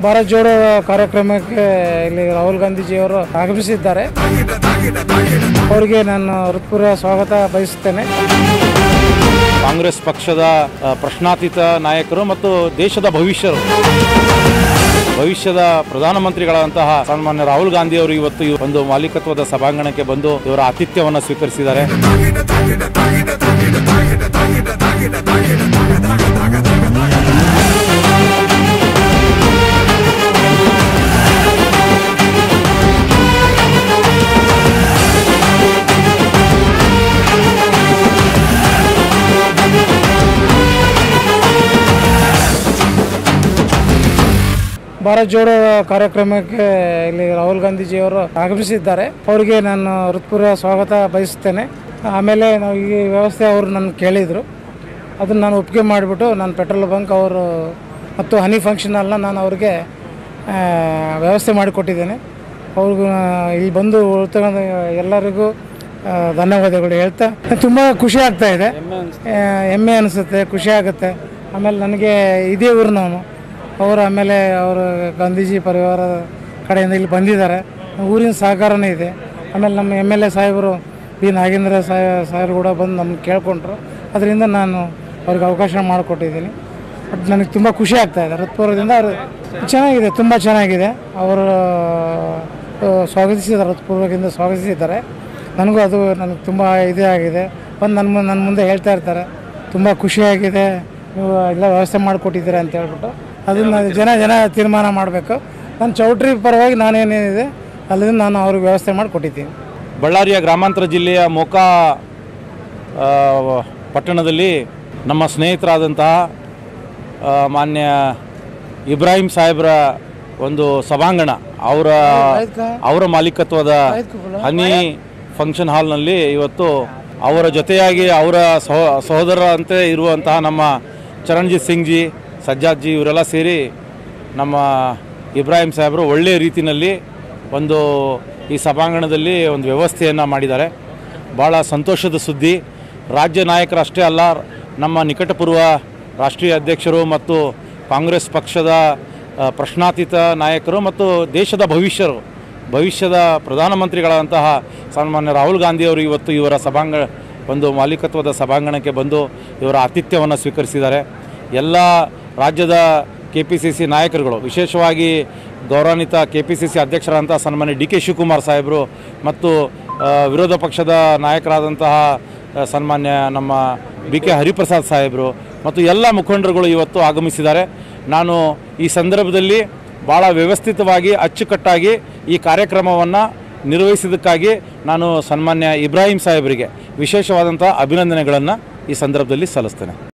ಭಾರತ್ ಜೋಡೋ ಕಾರ್ಯಕ್ರಮಕ್ಕೆ ಇಲ್ಲಿ ರಾಹುಲ್ ಗಾಂಧೀಜಿಯವರು ಆಗಮಿಸಿದ್ದಾರೆ ಅವರಿಗೆ ನಾನು ಹೃತ್ಪೂರ್ವ ಸ್ವಾಗತ ಬಯಸುತ್ತೇನೆ ಕಾಂಗ್ರೆಸ್ ಪಕ್ಷದ ಆ, ಪ್ರಶ್ನಾತೀತ ನಾಯಕರು ಮತ್ತು ದೇಶದ ಭವಿಷ್ಯರು ಭವಿಷ್ಯದ ಪ್ರಧಾನಮಂತ್ರಿಗಳಾದಂತಹ ಸನ್ಮಾನ್ಯ ರಾಹುಲ್ ಗಾಂಧಿ ಅವರು ಇವತ್ತು ಈ ಒಂದು ಮಾಲೀಕತ್ವದ ಸಭಾಂಗಣಕ್ಕೆ ಬಂದು ಇವರ ಆತಿಥ್ಯವನ್ನು ಸ್ವೀಕರಿಸಿದ್ದಾರೆ ಭಾರತ್ ಜೋಡೋ ಕಾರ್ಯಕ್ರಮಕ್ಕೆ ಇಲ್ಲಿ ರಾಹುಲ್ ಗಾಂಧೀಜಿಯವರು ಆಗಮಿಸಿದ್ದಾರೆ ಅವರಿಗೆ ನಾನು ಹೃತ್ಪೂರ್ವ ಸ್ವಾಗತ ಬಯಸುತ್ತೇನೆ ಆಮೇಲೆ ನಾವು ಈ ವ್ಯವಸ್ಥೆ ಅವರು ನನ್ನ ಕೇಳಿದರು ಅದನ್ನು ನಾನು ಒಪ್ಪಿಗೆ ಮಾಡಿಬಿಟ್ಟು ನಾನು ಪೆಟ್ರೋಲ್ ಬಂಕ್ ಅವರು ಮತ್ತು ಹನಿ ಫಂಕ್ಷನ್ ಹಾಲ್ನ ನಾನು ಅವ್ರಿಗೆ ಆ, ವ್ಯವಸ್ಥೆ ಮಾಡಿಕೊಟ್ಟಿದ್ದೇನೆ ಅವ್ರಿಗೂ ಆ, ಇಲ್ಲಿ ಬಂದು ಉಳ್ತಗೊಂಡು ಎಲ್ಲರಿಗೂ ಆ, ಧನ್ಯವಾದಗಳು ಹೇಳ್ತಾ ತುಂಬ ಖುಷಿ ಆಗ್ತಾ ಇದೆ ಆ, ಹೆಮ್ಮೆ ಅನಿಸುತ್ತೆ ಖುಷಿ ಆಗುತ್ತೆ ಆಮೇಲೆ ನನಗೆ ಇದೇ ಊರು ನಾನು ಅವರು ಆಮೇಲೆ ಅವರು ಗಾಂಧೀಜಿ ಪರಿವಾರದ ಕಡೆಯಿಂದ ಇಲ್ಲಿ ಬಂದಿದ್ದಾರೆ ಊರಿನ ಸಹಕಾರನೇ ಇದೆ ಆಮೇಲೆ ನಮ್ಮ ಎಮ್ ಎಲ್ ಎ ಸಾಹೇಬರು ಬಿ ನಾಗೇಂದ್ರ ಸಾಹೇಬ್ ಸಾಹೇಬರು ಕೂಡ ಬಂದು ನಮ್ಗೆ ಕೇಳ್ಕೊಂಡ್ರು ಅದರಿಂದ ನಾನು ಅವ್ರಿಗೆ ಅವಕಾಶ ಮಾಡಿಕೊಟ್ಟಿದ್ದೀನಿ ಬಟ್ ನನಗೆ ತುಂಬ ಖುಷಿ ಆಗ್ತಾ ಇದೆ ಹೃತ್ಪೂರ್ವದಿಂದ ಅವರು ಚೆನ್ನಾಗಿದೆ ತುಂಬ ಚೆನ್ನಾಗಿದೆ ಅವರು ಆ, ಸ್ವಾಗತಿಸಿದ್ದಾರೆ ಹೃತ್ಪೂರ್ವಕದಿಂದ ಸ್ವಾಗತಿಸಿದ್ದಾರೆ ನನಗೂ ಅದು ನನಗೆ ತುಂಬ ಇದೇ ಆಗಿದೆ ಬಂದು ನನ್ನ ನನ್ನ ಮುಂದೆ ಹೇಳ್ತಾ ಇರ್ತಾರೆ ತುಂಬ ಖುಷಿಯಾಗಿದೆ ನೀವು ಎಲ್ಲ ವ್ಯವಸ್ಥೆ ಮಾಡಿಕೊಟ್ಟಿದ್ದೀರಾ ಅಂತ ಹೇಳ್ಬಿಟ್ಟು ಅದನ್ನು ಜನ ಜನ ತೀರ್ಮಾನ ಮಾಡಬೇಕು ನನ್ನ ಚೌಟ್ರಿ ಪರವಾಗಿ ನಾನೇನೇನಿದೆ ಅಲ್ಲಿಂದ ನಾನು ಅವ್ರಿಗೆ ವ್ಯವಸ್ಥೆ ಮಾಡಿ ಕೊಟ್ಟಿದ್ದೀನಿ ಬಳ್ಳಾರಿಯ ಗ್ರಾಮಾಂತರ ಜಿಲ್ಲೆಯ ಮೋಕಾ ಆ, ಪಟ್ಟಣದಲ್ಲಿ ನಮ್ಮ ಸ್ನೇಹಿತರಾದಂತಹ ಆ, ಮಾನ್ಯ ಇಬ್ರಾಹಿಂ ಸಾಹೇಬ್ರ ಒಂದು ಸಭಾಂಗಣ ಅವರ ಅವರ ಮಾಲೀಕತ್ವದ ಹನಿ ಫಂಕ್ಷನ್ ಹಾಲ್ನಲ್ಲಿ ಇವತ್ತು ಅವರ ಜೊತೆಯಾಗಿ ಅವರ ಸಹೋ ಸಹೋದರರಂತೆ ಇರುವಂತಹ ನಮ್ಮ ಚರಣ್ಜಿತ್ ಸಿಂಗ್ ಜಿ ಸಜ್ಜಾದ್ ಜಿ ಇವರೆಲ್ಲ ಸೇರಿ ನಮ್ಮ ಇಬ್ರಾಹಿಂ ಸಾಹೇಬರು ಒಳ್ಳೆಯ ರೀತಿಯಲ್ಲಿ ಒಂದು ಈ ಸಭಾಂಗಣದಲ್ಲಿ ಒಂದು ವ್ಯವಸ್ಥೆಯನ್ನು ಮಾಡಿದ್ದಾರೆ ಭಾಳ ಸಂತೋಷದ ಸುದ್ದಿ ರಾಜ್ಯ ನಾಯಕರಷ್ಟೇ ಅಲ್ಲ ನಮ್ಮ ನಿಕಟಪೂರ್ವ ರಾಷ್ಟ್ರೀಯ ಅಧ್ಯಕ್ಷರು ಮತ್ತು ಕಾಂಗ್ರೆಸ್ ಪಕ್ಷದ ಆ, ಪ್ರಶ್ನಾತೀತ ನಾಯಕರು ಮತ್ತು ದೇಶದ ಭವಿಷ್ಯರು ಭವಿಷ್ಯದ ಪ್ರಧಾನಮಂತ್ರಿಗಳಾದಂತಹ ಸನ್ಮಾನ್ಯ ರಾಹುಲ್ ಗಾಂಧಿ ಅವರು ಇವತ್ತು ಇವರ ಸಭಾಂಗಣ ಒಂದು ಮಾಲೀಕತ್ವದ ಸಭಾಂಗಣಕ್ಕೆ ಬಂದು ಇವರ ಆತಿಥ್ಯವನ್ನು ಸ್ವೀಕರಿಸಿದ್ದಾರೆ ಎಲ್ಲ ರಾಜ್ಯದ ಕೆ ಪಿ ಸಿ ಸಿ ನಾಯಕರುಗಳು ವಿಶೇಷವಾಗಿ ಗೌರವಾನ್ವಿತ ಕೆ ಪಿ ಸಿ ಸಿ ಅಧ್ಯಕ್ಷರಾದಂಥ ಸನ್ಮಾನ್ಯ ಡಿ ಕೆ ಶಿವಕುಮಾರ್ ಸಾಹೇಬರು ಮತ್ತು ಆ, ವಿರೋಧ ಪಕ್ಷದ ನಾಯಕರಾದಂತಹ ಆ, ಸನ್ಮಾನ್ಯ ನಮ್ಮ ಬಿ ಕೆ ಹರಿಪ್ರಸಾದ್ ಸಾಹೇಬರು ಮತ್ತು ಎಲ್ಲ ಮುಖಂಡರುಗಳು ಇವತ್ತು ಆಗಮಿಸಿದ್ದಾರೆ ನಾನು ಈ ಸಂದರ್ಭದಲ್ಲಿ ಭಾಳ ವ್ಯವಸ್ಥಿತವಾಗಿ ಅಚ್ಚುಕಟ್ಟಾಗಿ ಈ ಕಾರ್ಯಕ್ರಮವನ್ನು ನಿರ್ವಹಿಸಿದ್ದಕ್ಕಾಗಿ ನಾನು ಸನ್ಮಾನ್ಯ ಇಬ್ರಾಹಿಂ ಸಾಹೇಬರಿಗೆ ವಿಶೇಷವಾದಂಥ ಅಭಿನಂದನೆಗಳನ್ನು ಈ ಸಂದರ್ಭದಲ್ಲಿ ಸಲ್ಲಿಸ್ತೇನೆ